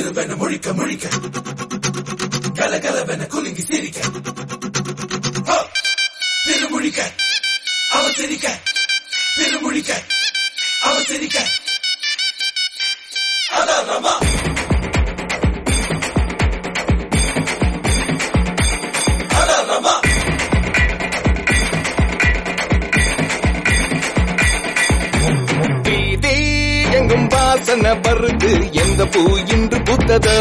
கிளுகிளுவென முழிக்க முழிக்க கலகலவென குலுங்கி சிரிக்க ஹோ! திருமுழிக்க அவ சிரிக்க திருமுழிக்க அவ சிரிக்க அதான் ரமா அதான் ரமா வீதி எங்கும் வாசனை வருது எந்த பூ இன்று பூத்ததோ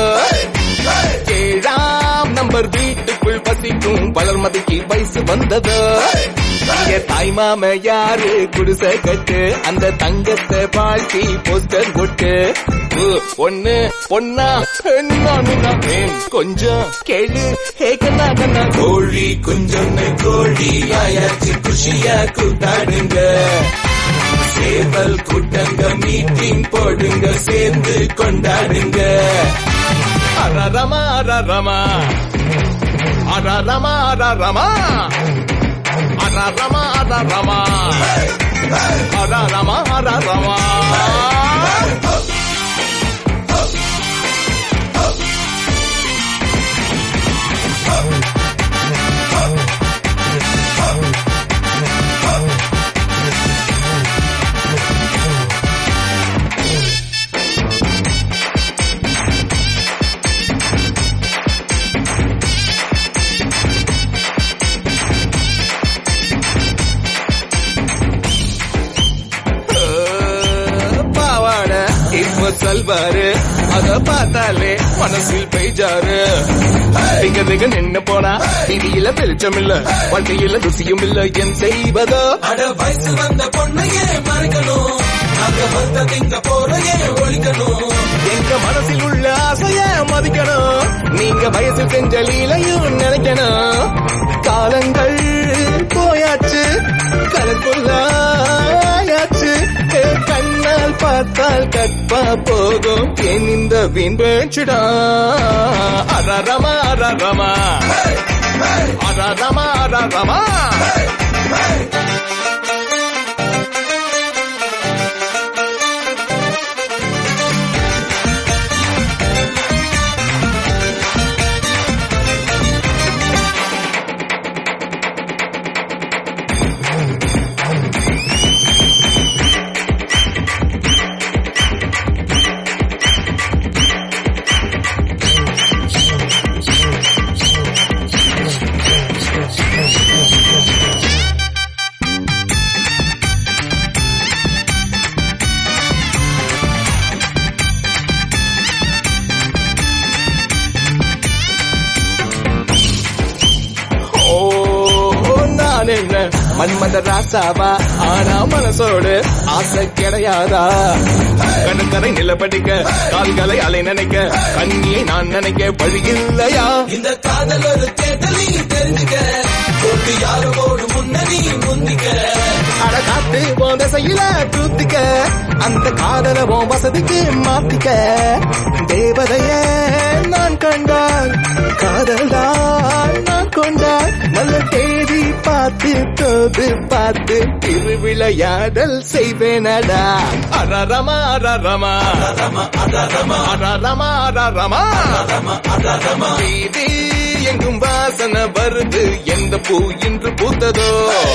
ஏழாம் நம்பர் வீட்டுக்குள் வசிக்கும் வளர்மதிக்கு வயசு வந்ததோ இங்க தாய் மாம யாரு குடிசை கட்டு அந்த தங்கத்தை வாழ்க்கை போஸ்டர் போட்டு ஊ, ஒண்ணு பொண்ணா பெண்ணா நின்னா ஏன் கொஞ்சம் கேளு ஹே கண்ணா கண்ணா கோழி குஞ்சொன்னு கோழி ஆயாச்சு குஷியா கூட்டாடுங்க சேவல் கூட்டங்க மீட்டிங் போடுங்க சேர்ந்து கொண்டாடுங்க அரரமா அரரமா அரரமா அரரமா அரரமா அரரமா அரரமா அரரமா பாவாட இப்ப சொல்வாரு அத பார்த்தாலே மனசில் பெய்ஜாரு திங்க திங்க நின்னு போனா விதியில வெளிச்சம் இல்ல வண்டியில ருசியும் இல்ல என் செய்வதோ அட வயசு வந்த பொண்ணையே மறைக்கணும் நாங்க வந்த திங்க போறையே ஒழிக்கணும் எங்க மனசில் உள்ள ஆசைய மதிக்கணும் நீங்க வயசு செஞ்ச லீலையும் நினைக்கணும் காலங்கள் போயாச்சு கலப்புள்ளாயாச்சு கண்ணால் பார்த்தால் கற்பா போகும் என் இந்த வீண் பேச்சுடா அரரமா அரரமா அரரமா அரரமா ஓ நான் என்ன மன்மத ராசாவா ஆனா மனசோடு ஆசை கிடையாதா கண்ணுக்கரை நிலப்படிக்க கால்களை அலை நினைக்க கண்ணியை நான் நினைக்க வழி இல்லையா இந்த காதல் ஒரு தேடலி தெரிஞ்சுக்க போட்டு யாரோடு முன்னணி முந்திக்க அட காத்து போன செய்யல தூத்திக்க அந்த காதல உன் வசதிக்கு மாத்திக்க தேவதைய நான் கண்டால் காதல் தான் நான் கொண்டால் நல்ல தேதி பார்த்து தோது பார்த்து திருவிளையாடல் செய்வேனடா அரரமா அரரமா ரமா அட ரமா அரரமா அரரமா ரமா அட ரமா வீதி எங்கும் வாசனை வருது எந்த பூ இன்று பூத்ததோ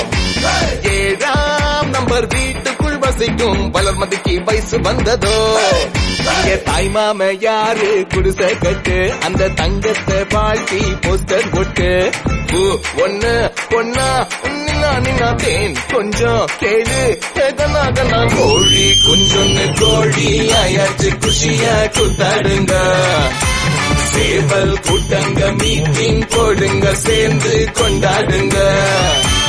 ஏழாம் நம்பர் வீட்டுக்குள் வசிக்கும் வளர்மதிக்கு வயசு வந்ததோ இங்க தாய் மாம யாரு குடிசை கட்டு அந்த தங்கத்தை வாழ்த்தி போஸ்டர் போட்டு பூ ஒண்ணு பொண்ணா நின்னா நின்னா தேன் கொஞ்சம் கேளு கண்ணா கண்ணா கோழி குஞ்சொன்னு கோழி ஆயாச்சு குஷியா கூத்தாடுங்க சேவல் கூட்டங்க மீட்டிங் போடுங்க சேர்ந்து கொண்டாடுங்க